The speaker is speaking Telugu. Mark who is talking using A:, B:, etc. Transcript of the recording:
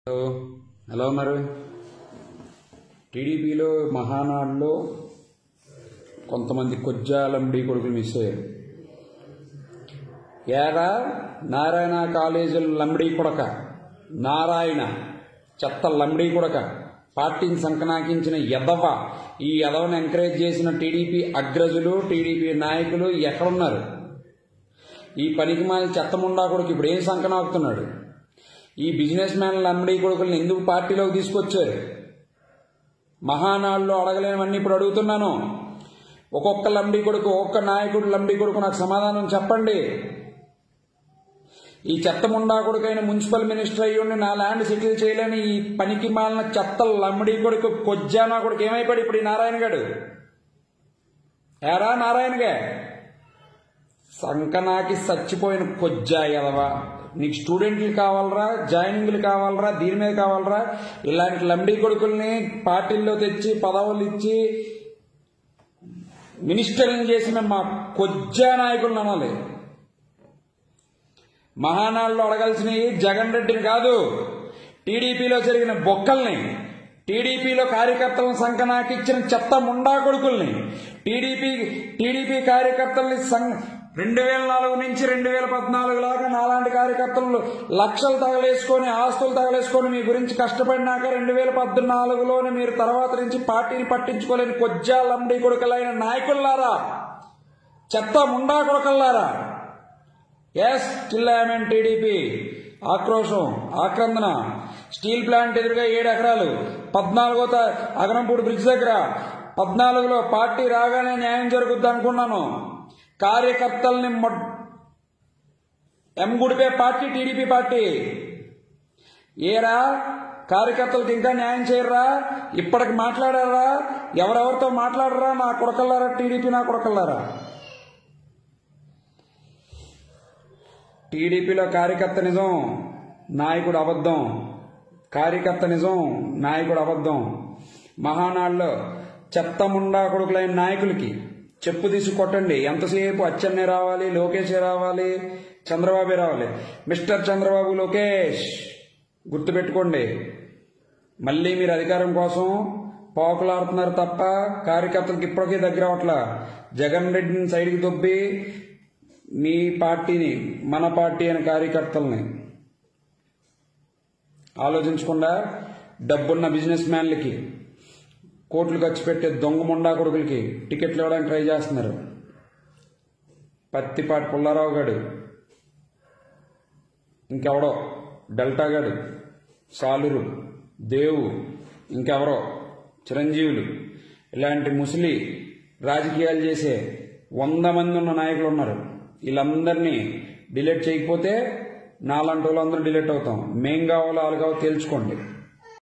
A: హలో ఎలా ఉన్నారు టీడీపీలో మహానాడులో కొంతమంది కొజ్జాలంబడి కొడుకులు మిస్ అయ్యారు ఏరా నారాయణ కాలేజీల లంబడి కొడక నారాయణ చెత్త లంబడి కొడక పార్టీని సంకనాకించిన ఎదవ ఈ ఎదవను ఎంకరేజ్ చేసిన టీడీపీ అగ్రజులు టీడీపీ నాయకులు ఎక్కడున్నారు ఈ పనికి మాలి చెత్తముండా కొడుకు ఇప్పుడు ఏం సంకనాకుతున్నాడు ఈ బిజినెస్ మ్యాన్ లంబడి కొడుకుల్ని ఎందుకు పార్టీలోకి తీసుకొచ్చారు మహానాడులో అడగలేనివన్నీ ఇప్పుడు అడుగుతున్నాను ఒక్కొక్క లంబడి కొడుకు ఒక్కొక్క నాయకుడు లంబడి కొడుకు నాకు సమాధానం చెప్పండి ఈ చెత్త ముండా కొడుకైన మున్సిపల్ మినిస్టర్ అయ్యుండి నా ల్యాండ్ సెటిల్ చేయలేని ఈ పనికి మాలిన చెత్త లంబడి కొడుకు కొజ్జానా కొడుకు ఏమైపోయాడు ఇప్పుడు ఈ నారాయణ గాడు ఏరా నారాయణగా సంకనాకి చచ్చిపోయిన కొజ్జా ఎదవా నీకు స్టూడెంట్లు కావాలరా జాయినింగ్లు కావాలరా దీని మీద కావాలరా ఇలాంటి లంబడి కొడుకుల్ని పార్టీల్లో తెచ్చి పదవులు ఇచ్చి మినిస్టర్ని చేసిన మా కొజ్జా నాయకులను అనాలి మహానాడులో అడగాల్సినవి జగన్ రెడ్డిని కాదు టీడీపీలో జరిగిన బొక్కల్ని టీడీపీలో కార్యకర్తలను సంకనాకిచ్చిన చెత్త ముండా కొడుకుల్ని టీడీపీ టీడీపీ కార్యకర్తల్ని సం రెండు వేల నాలుగు నుంచి రెండు వేల పద్నాలుగు లాగా నాలాంటి కార్యకర్తలు లక్షలు తగలేసుకొని ఆస్తులు తగలేసుకొని మీ గురించి కష్టపడినాక రెండు వేల పద్నాలుగులోనే మీరు తర్వాత నుంచి పార్టీని పట్టించుకోలేని కొజ్జా లంబడి కొడుకులైన నాయకుల్లారా చెత్త ముండా కొడుకల్లారా ఎస్ స్టిల్ ఐఎమ్ టీడీపీ ఆక్రోశం ఆక్రందన స్టీల్ ప్లాంట్ ఎదురుగా ఏడు ఎకరాలు పద్నాలుగో తా- అగనంపూడి బ్రిడ్జ్ దగ్గర పద్నాలుగులో పార్టీ రాగానే న్యాయం జరుగుద్ది అనుకున్నాను కార్యకర్తల్ని మొడ్- ఎంగుడిపే పార్టీ టీడీపీ పార్టీ ఏరా కార్యకర్తలకు ఇంకా న్యాయం చేయరా ఇప్పటికి మాట్లాడారా ఎవరెవరితో మాట్లాడరా నా కొడకల్లారా టీడీపీ నా కొడకల్లారా టీడీపీలో కార్యకర్త నిజం నాయకుడు అబద్ధం కార్యకర్త నిజం నాయకుడు అబద్ధం మహానాడులో చెత్తముండా కొడుకులైన నాయకులకి చెప్పు తీసి కొట్టండి ఎంతసేపు అచ్చెన్నే రావాలి లోకేషే రావాలి చంద్రబాబే రావాలి మిస్టర్ చంద్రబాబు లోకేష్ గుర్తుపెట్టుకోండి మళ్ళీ మీరు అధికారం కోసం పోకలాడుతున్నారు తప్ప కార్యకర్తలకు ఇప్పటికీ దగ్గర అవట్లా జగన్ రెడ్డిని సైడ్కి దొబ్బి మీ పార్టీని మన పార్టీ అనే కార్యకర్తల్ని ఆలోచించకుండా డబ్బున్న బిజినెస్ మ్యాన్లకి కోట్లు ఖర్చు పెట్టే దొంగ ముండా కొడుకులకి టికెట్లు ఇవ్వడానికి ట్రై చేస్తున్నారు పత్తిపాటి పుల్లారావు గాడు ఇంకెవడో డెల్టా గాడు సాలురు దేవు ఇంకెవరో చిరంజీవులు ఇలాంటి ముసలి రాజకీయాలు చేసే వంద మంది ఉన్న నాయకులు ఉన్నారు వీళ్ళందరినీ డిలీట్ చేయకపోతే నాలాంటి వాళ్ళందరూ డిలీట్ అవుతాం మేం కావాలో వాళ్ళు కావాలో తేల్చుకోండి